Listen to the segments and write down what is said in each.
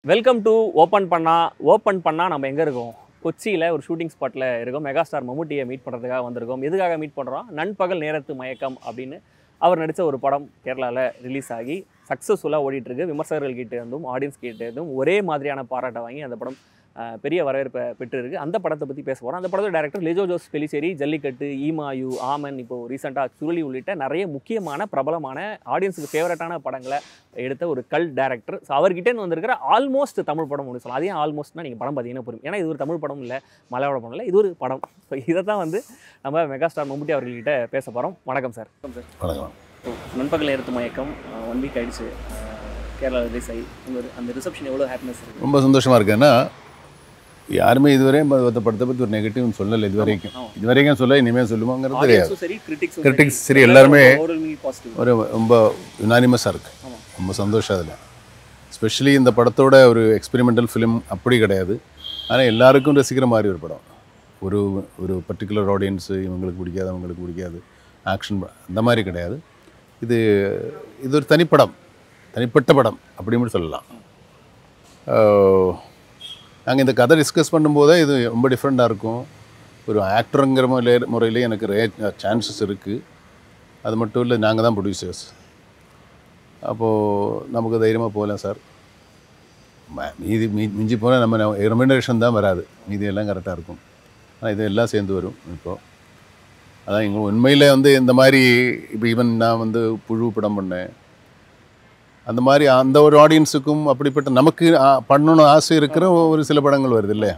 Welcome to open பண்ணா open பண்ணா நம்ம எங்கே இருக்கோம் கொச்சியில் ஒரு ஷூட்டிங் ஸ்பாட்டில் இருக்கோம் மெகாஸ்டார் மம்முட்டியை மீட் பண்ணுறதுக்காக வந்திருக்கோம் எதுக்காக மீட் பண்ணுறோம் நண்பகல் நேரத்து மயக்கம் அப்படின்னு அவர் நடித்த ஒரு படம் கேரளாவில் ரிலீஸ் ஆகி சக்ஸஸ்ஃபுல்லாக ஓடிட்டுருக்கு விமர்சகர்கள் கிட்ட இருந்தும் ஆடியன்ஸ் கிட்ட இருந்தும் ஒரே மாதிரியான பாராட்டை வாங்கி அந்த படம் அஹ், பெரிய வரவேற்பை பெற்றிருக்கு அந்த படத்தை பற்றி பேச போகிறோம் அந்த படத்தோட டேரக்டர் லிஜோ ஜோஸ் பெலிசேரி ஜல்லிக்கட்டு ஈமாயு ஆமன் இப்போ ரீசெண்டாக சுருளி உள்ளிட்ட நிறைய முக்கியமான பிரபலமான ஆடியன்ஸுக்கு ஃபேவரட்டான படங்களை எடுத்த ஒரு கல் டேரக்டர் ஸோ அவர்கிட்ட வந்திருக்கிற ஆல்மோஸ்ட் தமிழ் படம் ஒன்று சொல்லலாம் அதையும் ஆல்மோஸ்ட்னா நீங்கள் படம் பார்த்தீங்கன்னா புரியும் ஏன்னா இது ஒரு தமிழ் படம் இல்லை மலையாள படம் இல்லை இது ஒரு படம் ஸோ இதை தான் வந்து நம்ம மெகாஸ்டார் மம்முட்டி அவர்கள்கிட்ட பேச போகிறோம் வணக்கம் சார் வணக்கம் சார் வணக்கம் நண்பகல் எடுத்து மயக்கம் ஒன் வீக் ஆயிடுச்சு கேரளா ரிலீஸ் ஆகி உங்கள் அந்த ரிசப்ஷன் எவ்வளோ ஹாப்பினஸ் இருக்குது ரொம்ப சந்தோஷமாக இருக்கு ஏன்னா யாருமே இதுவரையும் இந்த படத்தை பற்றி ஒரு நெகட்டிவ் சொல்லலை இது வரைக்கும் ஆமா. இது வரைக்கும் சொல்ல இனிமேல் சொல்லுவாங்கிறது தெரியாது ஆடியன்ஸும் சரி கிரிட்டிக்ஸும் Critics சரி, எல்லாருமே பாசிட்டிவ் ஒரு ரொம்ப யுனானிமஸாக இருக்கு ஆமா. ரொம்ப சந்தோஷம் அதில் ஸ்பெஷலி இந்த படத்தோட ஒரு எக்ஸ்பெரிமெண்டல் ஃபிலிம் அப்படி கிடையாது ஆனால் எல்லாருக்கும் ரசிக்கிற மாதிரி ஒரு படம் ஒரு ஒரு பர்டிகுலர் ஆடியன்ஸு இவங்களுக்கு பிடிக்காது அவங்களுக்கு பிடிக்காது ஆக்ஷன் அந்த மாதிரி கிடையாது இது இது ஒரு தனிப்படம் தனிப்பட்ட படம் அப்படின்னு சொல்லலாம் நாங்கள் இந்த கதை டிஸ்கஸ் பண்ணும்போதே இது ரொம்ப டிஃப்ரெண்ட்டாக இருக்கும் ஒரு ஆக்டருங்கிற முறையில் முறையிலே எனக்கு ரே சான்சஸ் இருக்குது அது மட்டும் இல்லை நாங்கள் தான் ப்ரொடியூசர்ஸ் அப்போது நமக்கு தைரியமாக போகலாம் சார் ம- மீதி மீ மிஞ்சி போனால் நம்ம ரெமினரேஷன் தான் வராது மீதி எல்லாம் கரெக்டாக இருக்கும் ஆனால் இது எல்லாம் சேர்ந்து வரும் இப்போது அதான் எங்கள் உண்மையில் வந்து இந்த மாதிரி இப்போ ஈவன் நான் வந்து புழு படம் பண்ணேன் அந்த மாதிரி அந்த ஒரு ஆடியன்ஸுக்கும் அப்படிப்பட்ட நமக்கு ஆ, பண்ணணும்னு ஆசை இருக்கிற ஒரு சில படங்கள் வருது இல்லையா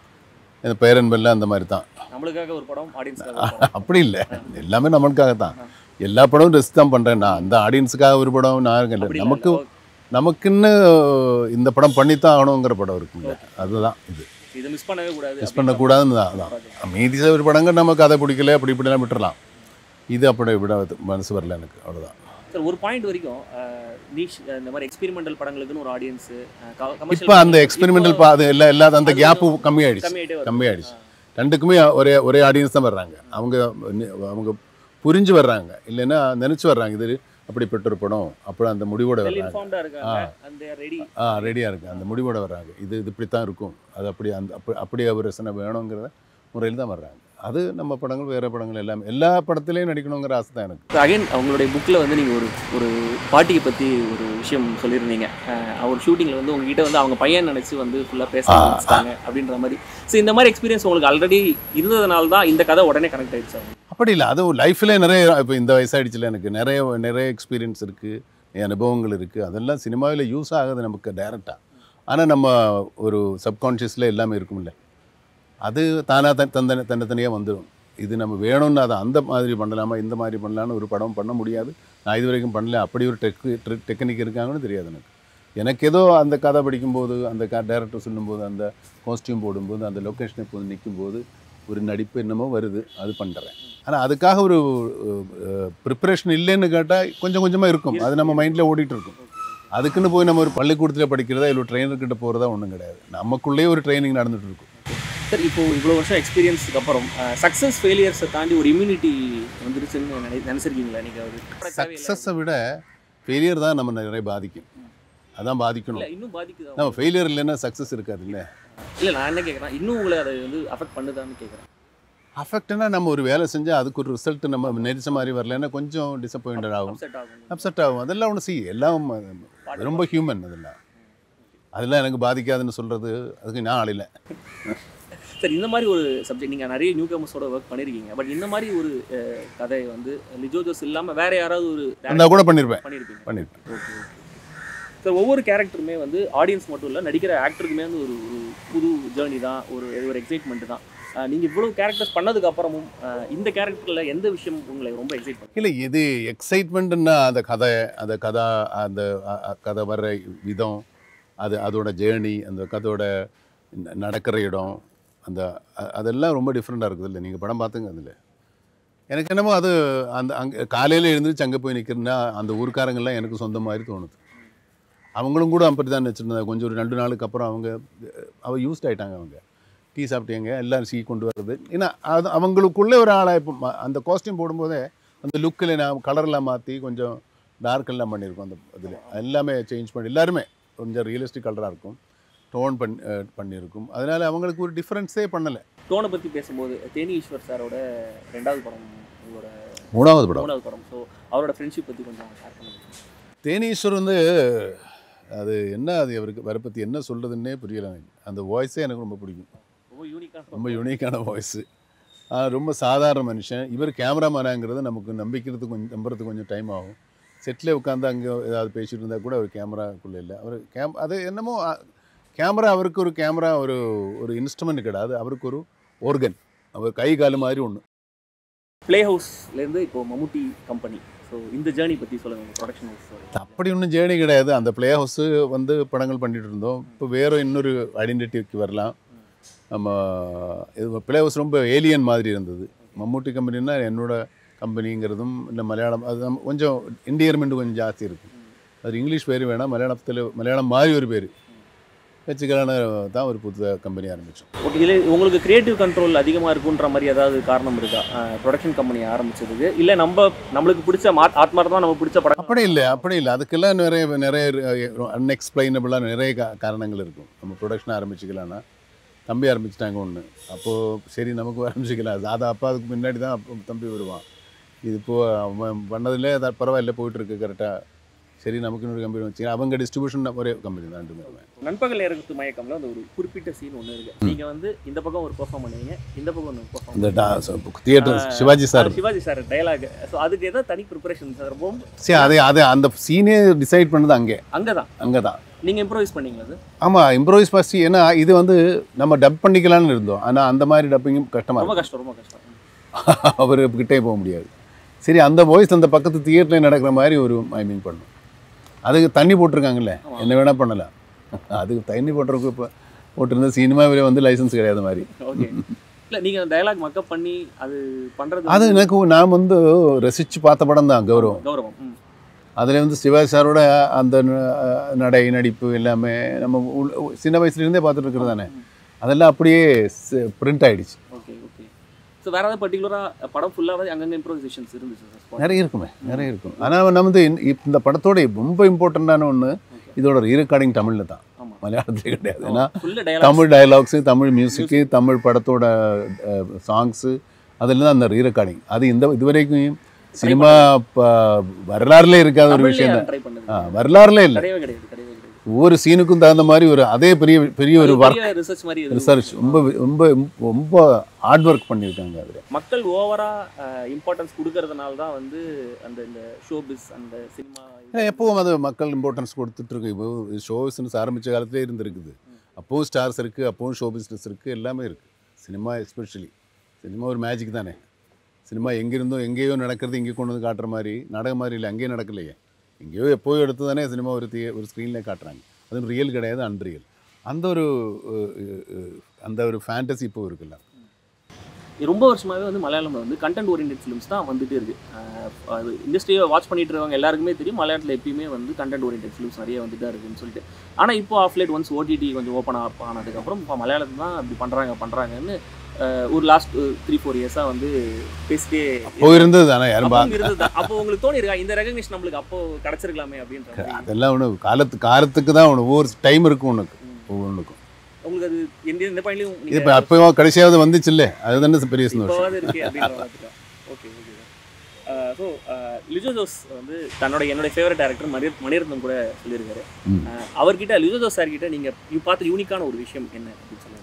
இந்த பேரன் பெல்ல அந்த மாதிரி தான் நம்மளுக்காக ஒரு படம் ஆடியன்ஸ்க்காக அப்படி இல்லை எல்லாமே நம்மளுக்காக தான் எல்லா படமும் ரெஸ்ட் தான் பண்ணுறேன் நான் அந்த ஆடியன்ஸுக்காக ஒரு படம் நான் இல்லை நமக்கு நமக்குன்னு இந்த படம் பண்ணித்தான் ஆகணுங்கிற படம் இருக்குங்க அதுதான் இது இதை மிஸ் பண்ணவே கூடாது மிஸ் பண்ணக்கூடாதுன்னு தான் அதான் மீதி ஒரு படங்கள் நம்ம கதை பிடிக்கல அப்படி இப்படிலாம் விட்டுறலாம் இது அப்படி விட மனசு வரல எனக்கு அவ்வளோதான் சார் ஒரு பாயிண்ட் வரைக்கும் அஹ், நீஷ் இந்த மாதிரி எக்ஸ்பெரிமெண்டல் படங்களுக்குன்னு ஒரு ஆடியன்ஸ் இப்போ அந்த எக்ஸ்பெரிமெண்டல் பா அது எல்லாம் இல்லாத அந்த கேப்பு கம்மியாயிடுச்சு கம்மியாயிட்டே வருது. கம்மியாயிடுச்சு ரெண்டுக்குமே ஒரே ஒரே ஆடியன்ஸ் தான் வர்றாங்க அவங்க நி- அவங்க புரிஞ்சு வர்றாங்க இல்லைன்னா நினச்சி வர்றாங்க இது அப்படிப்பட்ட ஒரு படம் அப்புறம் அந்த முடிவோட வெல் வர்றாங்க இன்ஃபார்ம்டா இருக்காங்க அந்த ரெடி ஆ ரெடியாக இருக்கு அந்த முடிவோட வர்றாங்க இது இது இப்படி தான் இருக்கும் அது அப்படி அந்த அப்படி அப்படி அவர் ரசனை வேணுங்கிறத முறையில் தான் வர்றாங்க அது நம்ம படங்கள் வேறு படங்கள் எல்லாமே எல்லா படத்துலேயும் நடிக்கணுங்கிற ஆசை தான் எனக்கு அகைன் அவங்களுடைய புக்கில் வந்து நீங்கள் ஒரு ஒரு பாட்டியை பற்றி ஒரு விஷயம் சொல்லியிருந்தீங்க அஹ், அவர் ஷூட்டிங்கில் வந்து உங்ககிட்ட வந்து அவங்க பையன் நினச்சி வந்து ஃபுல்லாக பேச ஆரம்பிச்சிட்டாங்க அப்படின்ற மாதிரி ஸோ இந்த மாதிரி எக்ஸ்பீரியன்ஸ் உங்களுக்கு ஆல்ரெடி இருந்ததுனால தான் இந்த கதை உடனே கனெக்ட் ஆயிடுச்சு அவங்க அப்படி இல்லை அது லைஃப்ல நிறைய இப்போ இந்த வயசாயிடுச்சுல எனக்கு நிறைய நிறைய எக்ஸ்பீரியன்ஸ் இருக்குது என் அனுபவங்கள் இருக்குது அதெல்லாம் சினிமாவில் யூஸ் ஆகுது நமக்கு டைரெக்டாக ஆனால் நம்ம ஒரு சப்கான்ஷியஸில் எல்லாமே இருக்கும்ல அது தானாக தன் தந்தன தனித்தனியாக வந்துடும் இது நம்ம வேணும்னு அதை அந்த மாதிரி பண்ணலாமா இந்த மாதிரி பண்ணலான்னு ஒரு படம் பண்ண முடியாது நான் இது வரைக்கும் பண்ணல அப்படி ஒரு டெக் டெக்னிக் இருக்காங்கன்னு தெரியாது எனக்கு எனக்கு ஏதோ அந்த கதை படிக்கும்போது அந்த க டேரக்டர் சொல்லும்போது அந்த காஸ்டியூம் போடும்போது அந்த லொக்கேஷனை போய் நிற்கும்போது ஒரு நடிப்பு என்னமோ வருது அது பண்ணுறேன் ஆனால் அதுக்காக ஒரு ப்ரிப்பரேஷன் இல்லைன்னு கேட்டால் கொஞ்சம் கொஞ்சமாக இருக்கும் அது நம்ம மைண்டில் ஓடிட்டு இருக்கும் அதுக்குன்னு போய் நம்ம ஒரு பள்ளிக்கூடத்தில் படிக்கிறதா இல்லை ட்ரெயினர்கிட்ட போகிறதா ஒன்றும் கிடையாது நமக்குள்ளேயே ஒரு ட்ரைனிங் நடந்துட்டு இருக்கும் சார் இப்போ இவ்வளோ வருஷம் எக்ஸ்பீரியன்ஸுக்கு அப்புறம் சக்ஸஸ் ஃபெயிலியர்ஸை தாண்டி ஒரு இம்யூனிட்டி வந்துருச்சுன்னு நினை நினச்சிருக்கீங்களா நீங்கள் ஒரு சக்ஸஸை விட ஃபெயிலியர் தான் நம்ம நிறைய பாதிக்கும் அதான் பாதிக்கணும் இல்லை இன்னும் பாதிக்குதா நம்ம ஃபெயிலியர் இல்லைன்னா சக்ஸஸ் இருக்காது இல்லை இல்லை நான் என்ன கேட்குறேன் இன்னும் உங்களை அதை வந்து அஃபெக்ட் பண்ணுதான்னு கேட்குறேன் அஃபெக்ட்னா நம்ம ஒரு வேலை செஞ்சால் அதுக்கு ஒரு ரிசல்ட் நம்ம நெரிச்ச மாதிரி வரலன்னா கொஞ்சம் டிசப்பாயிண்டட் ஆகும் அப்செட் ஆகும் அப்செட் ஆகும் அதெல்லாம் ஒன்று சி எல்லாம் ரொம்ப ஹியூமன் அதெல்லாம் அதெல்லாம் எனக்கு பாதிக்காதுன்னு சொல்கிறது அதுக்கு நான் ஆளில்லை சார் இந்த மாதிரி ஒரு சப்ஜெக்ட் நீங்கள் நிறைய நியூ கமர்ஸோட ஒர்க் பண்ணியிருக்கீங்க பட் இந்த மாதிரி ஒரு அஹ், கதை வந்து லிஜோ ஜோஸ் இல்லாமல் வேற யாராவது ஒரு அந்த கூட பண்ணியிருப்பேன் பண்ணியிருப்பீங்க பண்ணியிருப்பேன் ஓகே சார் ஒவ்வொரு கேரக்டருமே வந்து ஆடியன்ஸ் மட்டும் இல்லை நடிக்கிற ஆக்டருக்குமே வந்து ஒரு ஒரு புது ஜேர்னி தான் ஒரு ஒரு எக்ஸைட்மெண்ட் தான் நீங்கள் இவ்வளோ கேரக்டர்ஸ் பண்ணதுக்கு அப்புறமும் அஹ், இந்த கேரக்டரில் எந்த விஷயம் உங்களை ரொம்ப எக்ஸைட் பண்ணுது இல்லை இது எக்ஸைட்மெண்ட்டுன்னா அந்த கதை அந்த கதை அந்த அ- அ- கதை வர்ற விதம் அது அதோட ஜேர்னி அந்த கதையோட ந- நடக்கிற இடம் அந்த அ- அதெல்லாம் ரொம்ப டிஃப்ரெண்ட்டாக இருக்குது இல்லை நீங்கள் படம் பார்த்துங்க அதில் எனக்கு என்னமோ அது அந்த அங்கே காலையில் எழுந்திரிச்சு அங்கே போய் நிற்கிறேன்னா அந்த ஊர்க்காரங்கெல்லாம் எனக்கு சொந்த மாதிரி தோணுது அவங்களும் கூட அப்படி தான் வச்சுருந்தாங்க கொஞ்சம் ஒரு ரெண்டு நாளுக்கு அப்புறம் அவங்க அவ யூஸ்ட் ஆயிட்டாங்க அவங்க டீ சாப்பிட்டீங்க எல்லாரும் சீ கொண்டு வர்றது ஏன்னா அது அவங்களுக்குள்ளே ஒரு ஆளாக இப்போ ம- அந்த காஸ்டியூம் போடும்போதே அந்த லுக்கில் நான் கலர்லாம் மாற்றி கொஞ்சம் டார்க் எல்லாம் பண்ணியிருக்கோம் அந்த இதில் எல்லாமே சேஞ்ச் பண்ணி எல்லாருமே கொஞ்சம் ரியலிஸ்டிக் கலராக இருக்கும் டோன் பண்ணி அஹ், பண்ணியிருக்கும் அதனால் அவங்களுக்கு ஒரு டிஃப்ரென்ஸே பண்ணலை டோனை பற்றி பேசும்போது தேனி ஈஸ்வர் சாரோட ரெண்டாவது படம் உங்களோட மூணாவது படம் மூணாவது படம் ஸோ அவரோட ஃப்ரெண்ட்ஷிப் பற்றி கொஞ்சம் ஷேர் பண்ணுங்க தேனீஸ்வர் வந்து அது என்ன அது அவருக்கு வரை பற்றி என்ன சொல்கிறதுன்னே புரியல எனக்கு அந்த வாய்ஸே எனக்கு ரொம்ப பிடிக்கும் ரொம்ப யூனிக்கான ரொம்ப யூனிக்கான வாய்ஸு ரொம்ப சாதாரண மனுஷன் இவர் கேமராமேனாங்கிறது நமக்கு நம்பிக்கிறதுக்கு கொஞ்சம் நம்புறதுக்கு கொஞ்சம் டைம் ஆகும் செட்டில் உட்காந்து அங்கே ஏதாவது பேசிட்டு இருந்தால் கூட அவர் கேமராக்குள்ளே இல்லை அவர் கேம் அது என்னமோ கேமரா அவருக்கு ஒரு கேமரா ஒரு ஒரு இன்ஸ்ட்ருமெண்ட் கிடையாது அவருக்கு ஒரு organ அவர் கை கால் மாதிரி ஒன்று ப்ளே ஹவுஸ்லேருந்து இப்போ மம்முட்டி கம்பெனி ஸோ இந்த ஜேர்னி பற்றி சொல்லுங்கள் ப்ரொடக்ஷன் ஹவுஸ் அப்படி ஒன்றும் ஜேர்னி கிடையாது அந்த ப்ளே ஹவுஸு வந்து படங்கள் பண்ணிட்டு இருந்தோம் இப்போ வேறு இன்னொரு ஐடென்டிட்டிக்கு வரலாம் நம்ம இது ப்ளே ஹவுஸ் ரொம்ப ஏலியன் மாதிரி இருந்தது மம்மூட்டி கம்பெனின்னா என்னோட கம்பெனிங்கிறதும் இல்லை மலையாளம் அது நம்ம கொஞ்சம் இண்டியர்மெண்ட் கொஞ்சம் ஜாஸ்தி இருக்கும் அது இங்கிலீஷ் பேர் வேணாம் மலையாளத்தில் மலையாளம் மாதிரி ஒரு பேர் வச்சுக்கலான்னு தான் ஒரு புது கம்பெனி ஆரம்பித்தோம் ஓகே இதில் உங்களுக்கு கிரியேட்டிவ் கண்ட்ரோல் அதிகமாக இருக்குன்ற மாதிரி ஏதாவது காரணம் இருக்கா ப்ரொடக்ஷன் கம்பெனி ஆரம்பிச்சதுக்கு இல்லை நம்ம நம்மளுக்கு பிடிச்ச மா ஆத்மார்த்தமாக நம்ம பிடிச்ச படம் அப்படி இல்லை அப்படி இல்லை அதுக்கெல்லாம் நிறைய நிறைய அன்எக்ஸ்பிளைனபிளாக நிறைய கா காரணங்கள் இருக்கும் நம்ம ப்ரொடக்ஷன் ஆரம்பிச்சுக்கலாம்னா தம்பி ஆரம்பிச்சிட்டாங்க ஒன்று அப்போது சரி நமக்கு ஆரம்பிச்சிக்கலாம் அது அப்பா அதுக்கு முன்னாடி தான் அப்போ தம்பி வருவான் இது இப்போ அவன் பண்ணதில்லே அது பரவாயில்ல போயிட்டு இருக்கு கரெக்டாக சரி நமக்கு இன்னொரு கம்பெனி வச்சுக்கலாம் அவங்க டிஸ்ட்ரிபியூஷன் ஒரே கம்பெனி தான் ரெண்டுமே நண்பகல் நேரத்து மயக்கம்ல அந்த ஒரு குறிப்பிட்ட சீன் ஒன்று இருக்கு நீங்க வந்து இந்த பக்கம் ஒரு பெர்ஃபார்ம் பண்ணுவீங்க இந்த பக்கம் ஒன்று பெர்ஃபார்ம் இந்த theatre Sivaji sir Sivaji sir dialogue so அதுக்கு ஏதாவது தனி ப்ரிப்பரேஷன் சார் ரொம்ப சரி அதே அது அந்த சீனே டிசைட் பண்ணது அங்கே அங்கே தான் அங்கே தான் நீங்கள் இம்ப்ரோவைஸ் பண்ணீங்களா அது ஆமாம் இம்ப்ரோவைஸ் ஃபஸ்ட் ஏன்னா இது வந்து நம்ம டப் பண்ணிக்கலாம்னு இருந்தோம் ஆனால் அந்த மாதிரி டப்பிங்கும் கஷ்டமாக ரொம்ப கஷ்டம் ரொம்ப கஷ்டம் அவர் கிட்டே போக முடியாது சரி அந்த வாய்ஸ் அந்த பக்கத்து தியேட்டரில் நடக்கிற மாதிரி ஒரு மைமிங் பண்ணும் அதுக்கு தண்ணி போட்டிருக்காங்கல்ல ஆமா. என்ன வேணால் பண்ணலாம் அதுக்கு தண்ணி போட்டிருக்கு இப்போ போட்டிருந்த சினிமாவில் வந்து லைசன்ஸ் கிடையாது மாதிரி ஓகே இல்லை நீங்கள் டயலாக் மக்கப் பண்ணி அது பண்ணுறது அது எனக்கு நான் வந்து ரசித்து பார்த்த படம் தான் கௌரவம் கௌரவம் ம் அதில் வந்து சிவாஜி சாரோட அந்த ந- நடை நடிப்பு எல்லாமே நம்ம உள்- சின்ன வயசுலேருந்தே பார்த்துட்டு இருக்கிறது தானே அதெல்லாம் அப்படியே பிரிண்ட் ஆயிடுச்சு ஓகே ஓகே ஸோ வேற ஏதாவது பர்டிகுலராக படம் ஃபுல்லாகவே அங்கங்கே இம்ப்ரோவைசேஷன்ஸ் இருந்துச்சு சார் நிறைய இருக்குமே நிறைய இருக்கும் ஆனால் நம்ம வந்து இந்த- இந்த படத்தோட ரொம்ப இம்பார்ட்டண்ட்டான ஒன்று இதோட ரீரெக்கார்டிங் தமிழில் தான் ஆமாம் மலையாளத்தில் கிடையாது ஏன்னா full dialogue Tamil dialogues Tamil music Tamil படத்தோட சாங்ஸு அதில் தான் அந்த ரீரெக்கார்டிங் அது இந்த இதுவரைக்கும் சினிமா வரலாறுல இருக்காத ஒரு விஷயம் தான் ட்ரை பண்ணது ஆ, வரலாறுல இல்லை கிடையவே கிடையாது கிடையவே கிடையாது ஒவ்வொரு சீனுக்கும் தகுந்த மாதிரி ஒரு அதே பெரிய பெரிய ஒரு ஒர்க் ரிசர்ச் மாதிரி இது ரிசர்ச் ரொம்ப ரொம்ப ரொம்ப ஹார்ட் ஒர்க் பண்ணியிருக்காங்க அதில் மக்கள் ஓவரா இம்பார்ட்டன்ஸ் கொடுக்கறதுனால தான் வந்து அந்த இந்த ஷோபிஸ் அந்த சினிமா எப்பவும் அது மக்கள் இம்பார்ட்டன்ஸ் கொடுத்துட்டு இருக்கு இப்போ ஷோ பிஸ்னஸ் ஆரம்பித்த காலத்திலே இருந்திருக்குது அப்போவும் ஸ்டார்ஸ் இருக்குது அப்போவும் ஷோ பிஸ்னஸ் இருக்குது எல்லாமே இருக்குது சினிமா எஸ்பெஷலி சினிமா ஒரு மேஜிக் தானே சினிமா எங்கிருந்தோ எங்கேயோ நடக்கிறது இங்கே கொண்டு வந்து காட்டுற மாதிரி நாடகம் மாதிரி இல்லை அங்கேயே நடக்கலையே எங்கேயோ எப்போயோ எடுத்து தானே சினிமா ஒரு தீ ஒரு ஸ்க்ரீனில் காட்டுறாங்க அது ரியல் கிடையாது அன்ரியல் அந்த ஒரு அஹ், அஹ், அந்த ஒரு ஃபேண்டசி இப்போ இருக்குல்ல ரொம்ப வருஷமாவே வந்து மலையாளம்ல வந்து கண்டென்ட் ஓரியன்ட் ஃபிலிம்ஸ் தான் வந்துட்டே இருக்கு அஹ் அது இண்டஸ்ட்ரியை வாட்ச் பண்ணிட்டு இருக்கவங்க எல்லாருக்குமே தெரியும் மலையாளத்தில் எப்பயுமே வந்து கண்டென்ட் ஓரியன்ட் ஃபிலிம்ஸ் நிறைய வந்துட்டு தான் இருக்குன்னு சொல்லிட்டு ஆனால் இப்போ ஆஃப் லைட் ஒன்ஸ் ஓடிடி கொஞ்சம் ஓப்பன் அப் ஆனதுக்கப்புறம் இப்போ மலையாளத்தில் தான் இப்படி பண்ணுறாங்க பண்ணுறாங்கன்னு ஒரு லாஸ்ட் த்ரீ ஃபோர் இயர்ஸாக வந்து பேசிட்டே அப்போ இருந்தது தானே யாரும் பா அப்பவும் இருந்தது அப்போ உங்களுக்கு தோணி இருக்கா இந்த ரெகக்னிஷன் நம்மளுக்கு அப்போ கிடைச்சிருக்கலாமே அப்படின்ற மாதிரி அதெல்லாம் ஒன்று காலத்து காலத்துக்கு தான் ஒன்று ஒவ்வொரு டைம் இருக்கும் உனக்கு ஒவ்வொன்றுக்கும் உங்களுக்கு அது எந்த எந்த பாயிண்ட்லையும் இது இப்போ அப்போ கடைசியாவது வந்துச்சுல்ல அதுதானே பெரிய சந்தோஷம் இப்போவாது இருக்கு அப்படின்ற மாதிரி okay okay so Lijo Jose வந்து தன்னோட என்னோட ஃபேவரட் டேரக்டர் மணி மணிரத்னம் கூட சொல்லியிருக்காரு ம். அஹ் அவர்கிட்ட லிஜோ ஜோஸ் சார் கிட்ட நீங்க யூ பார்த்த யூனிக்கான ஒரு விஷயம் என்ன அப்படின்னு சொல்லுங்க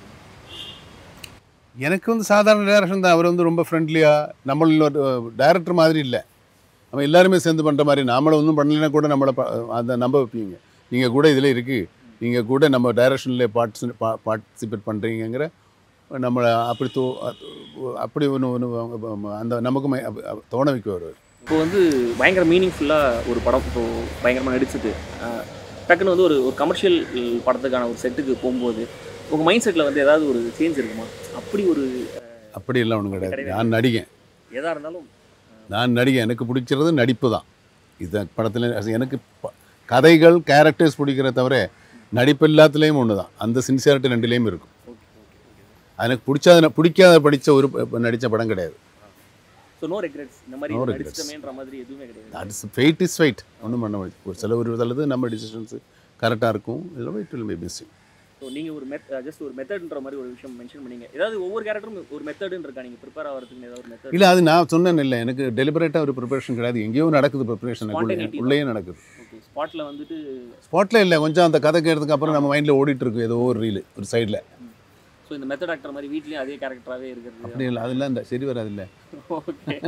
எனக்கு வந்து சாதாரண டேரக்ஷன் தான் அவர் வந்து ரொம்ப ஃப்ரெண்ட்லியாக நம்மள டேரக்டர் மாதிரி இல்லை நம்ம எல்லாருமே சேர்ந்து பண்ணுற மாதிரி நாமளை ஒன்றும் பண்ணலைன்னா கூட நம்மளை ப- அதை நம்ப வைப்பீங்க நீங்கள் கூட இதில் இருக்குது நீங்கள் கூட நம்ம டைரக்ஷனில் பார்ட்டிசி பார்ட்டிசிபேட் பண்ணுறீங்கிற நம்மளை அப்படி தோ அப்படி ஒன்று ஒன்று அந்த நமக்கு மை- அப்ப- அப்ப தோண வைக்குவார் அவர் இப்போ வந்து பயங்கர மீனிங்ஃபுல்லாக ஒரு படம் இப்போ பயங்கரமாக நடிச்சது அஹ் டக்குன்னு வந்து ஒரு ஒரு கமர்ஷியல் படத்துக்கான ஒரு செட்டுக்கு போகும்போது உங்கள் மைண்ட் செட்டில் வந்து ஏதாவது ஒரு சேஞ்ச் இருக்குமா அப்படி ஒரு அப்படி எல்லாம் ஒன்றும் கிடையாது கிடையாது. நான் நடிகன் எதாக இருந்தாலும் நான் நடிகன் எனக்கு பிடிக்கிறது நடிப்பு தான் இந்த படத்தில் எனக்கு ப- கதைகள் கேரக்டர்ஸ் பிடிக்கிற தவிர நடிப்பு எல்லாத்துலேயும் ஒன்று தான் அந்த சின்சியாரிட்டி ரெண்டுலேயும் இருக்கும் ஓகே ஓகே ஓகே எனக்கு பிடிச்சாத பிடிக்காத படித்த ஒரு நடித்த படம் கிடையாது ஸோ நோ ரெக்ரெட்ஸ் இந்த மாதிரி No regrets. நடிச்சிட்டமேன்ற மாதிரி எதுவுமே கிடையாது தட்ஸ் ஃபெயிட் இஸ் ஃபைட் ஒன்றும் பண்ண முடியாது ஒரு சில ஒரு சிலது நம்ம டிசிஷன்ஸு கரெக்டாக இருக்கும் இதில் it will be missing so நீங்கள் ஒரு மெத் ஜஸ்ட் ஒரு மெத்தட்ன்ற மாதிரி ஒரு விஷயம் மென்ஷன் பண்ணீங்க ஏதாவது ஒவ்வொரு கேரக்டரும் ஒரு மெத்தடுன்னு இருக்கா நீங்கள் ப்ரிப்பேர் ஆகிறதுக்கு ஏதாவது ஒரு மெத்தட் இல்லை அது நான் சொன்னேன் இல்லை எனக்கு டெலிபரேட்டாக ஒரு ப்ரிப்பரேஷன் கிடையாது எங்கேயோ நடக்குது ப்ரிப்பரேஷன் Spontaneity உள்ளேயே நடக்குது ஓகே ஸ்பாட்டில் வந்துட்டு ஸ்பாட்டில் இல்லை கொஞ்சம் அந்த கதை கேட்டதுக்கு அப்புறம் நம்ம மைண்டில் ஓடிட்டு இருக்கு ஏதோ ஒரு ரீல் ஒரு சைடில் ஸோ இந்த மெத்தட் ஆக்டர் மாதிரி வீட்லேயும் அதே கேரக்டராகவே இருக்கிறது அப்படி இல்லை அதெல்லாம் இந்த சரி வராது இல்லை okay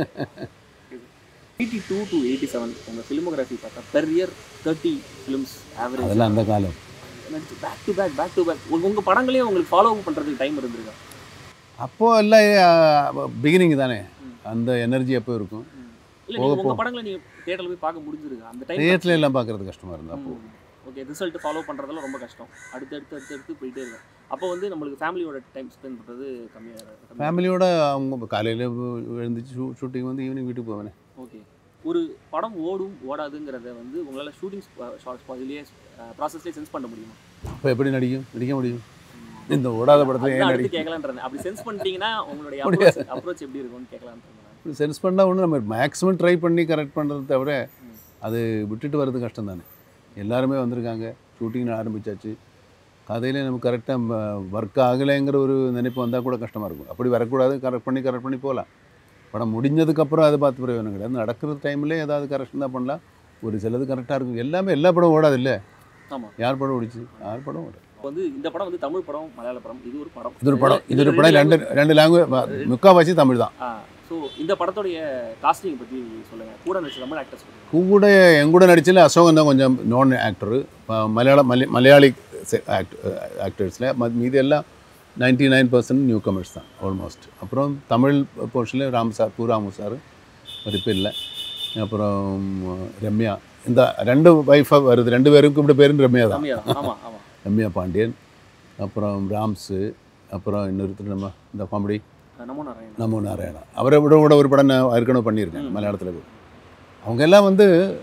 eighty two to eighty seven உங்கள் ஃபிலிமோகிராஃபி பார்த்தா per year thirty films average அதெல்லாம் அந்த காலம் நடிச்சு back to back back to back உங்கள் படங்களே உங்களுக்கு ஃபாலோ பண்ணுறதுக்கு டைம் இருந்திருக்கா அப்போது எல்லாம் பிகினிங் தானே அந்த எனர்ஜி அப்போ இருக்கும் இல்லை போக நீங்கள் உங்கள் படங்களை நீங்கள் தேட்டரில் போய் பார்க்க முடிஞ்சிருக்கு அந்த டைம் தியேட்டர்ல எல்லாம் பார்க்கறது கஷ்டமாக இருந்தது அப்போ ஓகே ரிசல்ட் ஃபாலோ பண்ணுறதெல்லாம் ரொம்ப கஷ்டம் அடுத்து அடுத்து அடுத்து அடுத்து போயிட்டே இருக்கும் அப்போ வந்து நம்மளுக்கு ஃபேமிலியோட டைம் ஸ்பெண்ட் பண்ணுறது கம்மியாக ஃபேமிலியோட அவங்க காலையில் எழுந்துச்சு ஷூ ஷூட்டிங் வந்து ஈவினிங் வீட்டுக்கு போவேனே ஓகே ஒரு படம் ஓடும் ஓடாதுங்கிறத வந்து உங்களால் ஷூட்டிங் ஷார்ட்ஸ் இதுலேயே ப்ராசஸ்லேயே சென்ஸ் பண்ண முடியுமா அப்போ எப்படி நடிக்கும் நடிக்க முடியும் இந்த ஓடாத படத்தில் ஏன் அதுதான் நடி அடுத்து கேட்கலான்றேன் அப்படி சென்ஸ் பண்ணிட்டீங்கன்னா உங்களுடைய அப்ரோச் அப்ரோச் எப்படி இருக்கும்னு கேட்கலான்றேன் சென்ஸ் பண்ணால் ஒன்று நம்ம மேக்ஸிமம் ட்ரை பண்ணி கரெக்ட் பண்ணுறது தவிர அது விட்டுட்டு வர்றது கஷ்டம் தானே எல்லாருமே வந்திருக்காங்க ஷூட்டிங் ஆரம்பிச்சாச்சு கதையிலே நமக்கு கரெக்டாக ஒர்க் ஆகலைங்கிற ஒரு நினைப்பு வந்தால் கூட கஷ்டமாக இருக்கும் அப்படி வரக்கூடாது கரெக்ட் பண்ணி கரெக்ட் பண்ணி போகலாம் படம் முடிஞ்சதுக்கப்புறம் அதை பார்த்து பிரயோஜனம் கிடையாது நடக்கிற டைம்லேயே ஏதாவது கரெக்ஷன் தான் பண்ணலாம் ஒரு சிலது கரெக்டாக இருக்கும் எல்லாமே எல்லா படம் ஓடாது இல்லை ஆமாம் யார் படம் ஓடிச்சு யார் படம் ஓடாது இப்போ வந்து இந்த படம் வந்து தமிழ் படம் மலையாள படம் இது ஒரு படம் இது ஒரு படம் இது ஒரு படம் ரெண்டு ரெண்டு லாங்குவேஜ் முக்கால்வாசி தமிழ் தான் ஸோ இந்த படத்துடைய காஸ்டிங் பற்றி சொல்லுங்கள் கூட நடிச்ச தமிழ் ஆக்டர்ஸ் பற்றி கூட என் கூட நடிச்சதில் அசோகன் தான் கொஞ்சம் நான் ஆக்டரு மலையாள மலை மலையாளி ஆக்டர்ஸில் மீதி எல்லாம் ninety nine percent newcomers தான் ஆல்மோஸ்ட் அப்புறம் தமிழ் போர்ஷனில் ராம் சார் பூ ராமு சார் மதிப்பு இல்லை அப்புறம் ரம்யா இந்த ரெண்டு ஒய்ஃபாக வருது ரெண்டு பேரும் கூப்பிட்ட பேரும் ரம்யா தான் கம்மியா ஆமாம் ஆமாம் ரம்யா பாண்டியன் அப்புறம் ராம்ஸு அப்புறம் இன்னொருத்தர் நம்ம இந்த காமெடி நமோ நாராயணன் நமோ நாராயணா அவரை விட கூட ஒரு படம் நான் ஏற்கனவே பண்ணியிருக்கேன் மலையாளத்தில் அவங்க எல்லாம் வந்து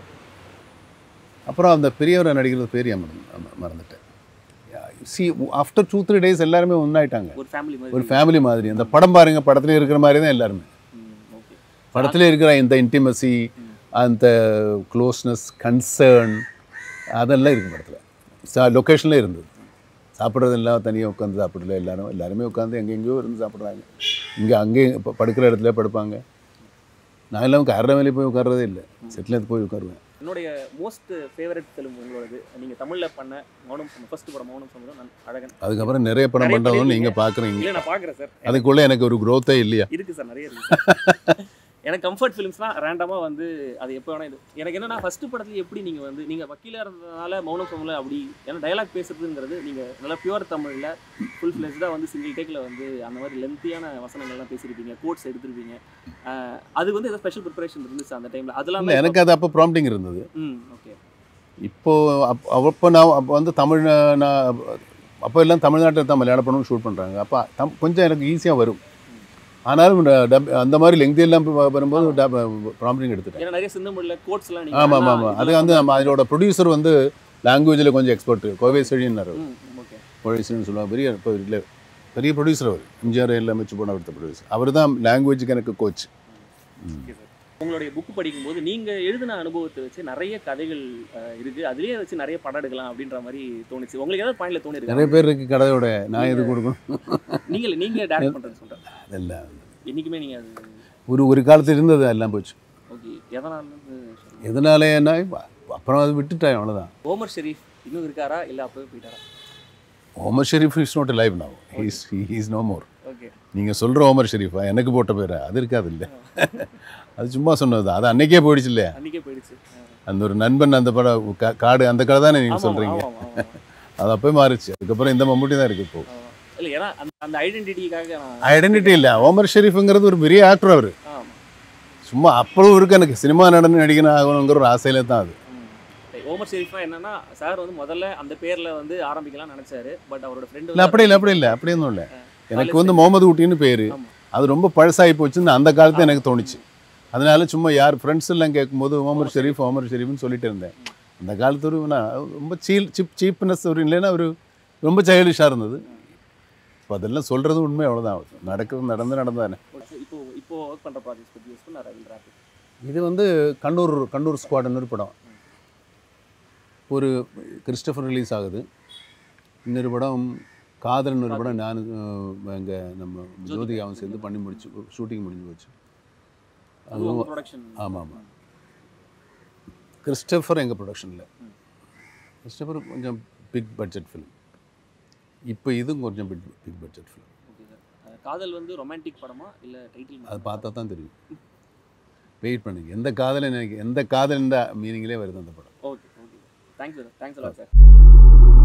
அப்புறம் அந்த பெரியவரை நடிக்கிறது பேர் ஏன் மறந்து- மறந்துட்டேன் see after two three days எல்லாருமே ஒன்றாயிட்டாங்க ஒரு ஃபேமிலி மாதிரி ஒரு ஃபேமிலி மாதிரி அந்த படம் பாருங்க படத்துல இருக்கிற மாதிரி தான் எல்லாருமே ஓகே படத்துல இருக்கிற இந்த இன்டிமசி அந்த க்ளோஸ்னஸ் கன்சர்ன் அதெல்லாம் இருக்கும் படத்தில் லொக்கேஷனில் இருந்தது சாப்பிட்றது எல்லாம் தனியாக உட்காந்து சாப்பிடல எல்லாரும் எல்லாருமே உட்காந்து எங்கெங்கேயோ இருந்து சாப்பிட்றாங்க இங்கே அங்கேயும் இப்போ படுக்கிற இடத்துல படுப்பாங்க நான் எல்லாம் கரட மேலே போய் உட்கார்றதே இல்லை செட்டில் போய் உட்காருவேன் என்னுடைய மோஸ்ட் ஃபேவரட் ஃபிலிம் உங்களோடது நீங்கள் தமிழில் பண்ண மௌனம் ஃபர்ஸ்ட் படம் மௌனம் சம்மதம் நான் அழகன் அதுக்கப்புறம் நிறைய படம் நிறைய பண்ணுறதும் பண்ணிருக்கீங்க. நீங்கள் பார்க்குறீங்க இல்லை நான் பார்க்குறேன் சார் அதுக்குள்ளே எனக்கு ஒரு growth-ஏ இல்லையா இருக்கு சார் நிறைய இருக்கு எனக்கு கம்ஃபர்ட் ஃபிலிம்ஸ்லாம் ரேண்டமாக வந்து அது எப்போ வேணா இது எனக்கு என்னன்னா ஃபர்ஸ்ட் படத்துல எப்படி நீங்கள் வந்து நீங்கள் வக்கீலாக இருந்ததுனால மௌனம் சமல அப்படி ஏன்னா டயலாக் பேசுறதுங்கிறது நீங்கள் நல்லா பியூர் தமிழில் ஃபுல் ஃப்ளெஜ்டாக வந்து சிங்கிள் டேக்கில் வந்து அந்த மாதிரி லென்த்தியான வசனங்கள்லாம் பேசியிருப்பீங்க கோட்ஸ் எடுத்திருப்பீங்க ஆஹ் அது வந்து ஏதோ ஸ்பெஷல் ப்ரிப்பரேஷன் இருந்துச்சு அந்த டைமில் அதெல்லாம் இல்லை எனக்கு அது அப்போ ப்ராம்ப்டிங் இருந்தது ம் ஓகே இப்போ அப் அப்போ நான் அப்போ வந்து தமிழ் நான் அப்போ எல்லாம் தமிழ்நாட்டில் தான் மலையாள படம் ஷூட் பண்ணுறாங்க அப்போ தம் கொஞ்சம் எனக்கு ஈஸியாக வரும் ஆனாலும் இந்த dub- அந்த மாதிரி லெங்தி எல்லாம் வ- வரும்போது ப்ராம்ப்டிங் எடுத்துட்டேன் ஏன்னா நிறைய சிந்தமிழில் கோட்ஸ்லாம் ஆமாம் ஆமாம் ஆமாம் அது வந்து நம்ம அதோட ப்ரொடியூசர் வந்து லாங்குவேஜில் கொஞ்சம் எக்ஸ்பர்ட் கோவை செழின்னார் ம் ஓகே கோவைசெழின்னு சொல்லுவாங்க பெரிய இப்போ இல்லை பெரிய ப்ரொடியூசர் அவர் எம்ஜிஆர் எல்லாம் வச்சு போன அடுத்த ப்ரொடியூசர் அவர் தான் லாங்குவேஜுக்கு எனக்கு கோச் ஓகே சார் உங்களுடைய புக் படிக்கும்போது நீங்கள் எழுதின அனுபவத்தை வச்சு நிறைய கதைகள் அஹ், இருக்கு அதுலயே வச்சு நிறைய படம் எடுக்கலாம் அப்படின்ற மாதிரி தோணுச்சு உங்களுக்கு ஏதாவது பாயிண்ட்ல தோணி நிறைய இருக்கு பேர் இருக்கு கடையோட நான் எது கொடுக்கணும் நீங்க நீங்க டேரக்ட் பண்றது சொல்றேன் அதெல்லாம் என்னைக்குமே நீங்க அது ஒரு ஒரு காலத்தில் இருந்தது எல்லாம் போச்சு ஓகே எதனால சொல்லுங்க எதனாலேன்னா அப்புறம் அது விட்டுட்டேன் அவ்வளோதான் ஓமர் ஷெரீஃப் இன்னும் இருக்காரா இல்ல அப்பவே போயிட்டாரா Omar Sharif is not live now he's he's no more okay நீங்கள் சொல்கிற ஓமர் ஷெரீஃபா எனக்கு போட்ட பேரா அது இருக்காது இல்லை அது சும்மா சொன்னது அது அன்னைக்கே போயிடுச்சு இல்லையா அன்னைக்கே போயிடுச்சு ஆ. அந்த ஒரு நண்பன் அந்த படம் கா- காடு அந்த கடை தானே நீங்கள் ஆமா, சொல்கிறீங்க ஆமா, ஆமா, ஆமா. அது அப்போயே மாறிச்சு அதுக்கப்புறம் இந்த மம்முட்டி தான் இருக்குது இப்போ ஆமா. இல்ல ஏன்னா அந்த அந்த ஐடென்டிட்டிக்காக நான் ஐடென்டிட்டி இல்லை ஓமர் ஷெரீஃபுங்கிறது ஒரு பெரிய ஆக்டர் அவர் ஆமா. சும்மா அப்பளும் இருக்கு எனக்கு சினிமா நடந்து நடிக்கணும் ஆகணுங்கிற ஒரு ஆசையில தான் அது ம். சரி, ஓமர் ஷெரீஃபா என்னன்னா சார் வந்து முதல்ல அந்த பேர்ல வந்து ஆரம்பிக்கலாம் நினைச்சாரு பட் அவரோட ஃப்ரெண்ட் இல்லை அப்படி இல்லை அப்படி இல்லை அப்படியும் இல்லை எனக்கு வந்து முகமது ஊட்டின்னு பேர் ஆமா. அது ரொம்ப பழசாகி போச்சுன்னு அந்த காலத்துல எனக்கு தோணுச்சு அதனால சும்மா யார் ஃப்ரெண்ட்ஸ் எல்லாம் கேட்கும்போது ஓமர் ஷெரீஃப் ஓமர் ஷெரீஃப்னு சொல்லிட்டு இருந்தேன் அந்த காலத்து ஒரு நான் ரொம்ப சீல் சிப் சீப்னஸ் ஒரு இல்லைன்னா ஒரு ரொம்ப சைல்டிஷாக இருந்தது இப்போ அதெல்லாம் சொல்கிறது உண்மை அவ்வளோதான் நடக்கிறது நடந்து நடந்தானே இப்போ இப்போ ஒர்க் பண்ற ப்ராஜெக்ட்ஸ் பத்தி யூஸ் பண்ண ரவில் ராபிட் இது வந்து கண்ணூர் கண்ணூர் ஸ்குவாடுன்னு ஒரு படம் ஒரு கிறிஸ்டபர் ரிலீஸ் ஆகுது இன்னொரு படம் காதல்னு ஒரு படம் நான் எங்கே நம்ம ஜோதிகாவும் சேர்ந்து பண்ணி முடிச்சு ஷூட்டிங் முடிஞ்சு போச்சு அதுவும் ப்ரொடக்ஷன் ஆமாம் ஆமாம் கிறிஸ்டபர் எங்கள் ப்ரொடக்ஷனில் கிறிஸ்டபர் கொஞ்சம் பிக் பட்ஜெட் ஃபிலிம் இப்போ இதுவும் கொஞ்சம் big big budget film okay sir காதல் வந்து ரொமான்டிக் படமா இல்லை டைட்டில் அது பார்த்தா தான் தெரியும் வெயிட் பண்ணுங்க எந்த காதல் எனக்கு எந்த காதல்ன்ற மீனிங்லேயே வருது அந்த படம் okay okay thanks sir thanks a lot sir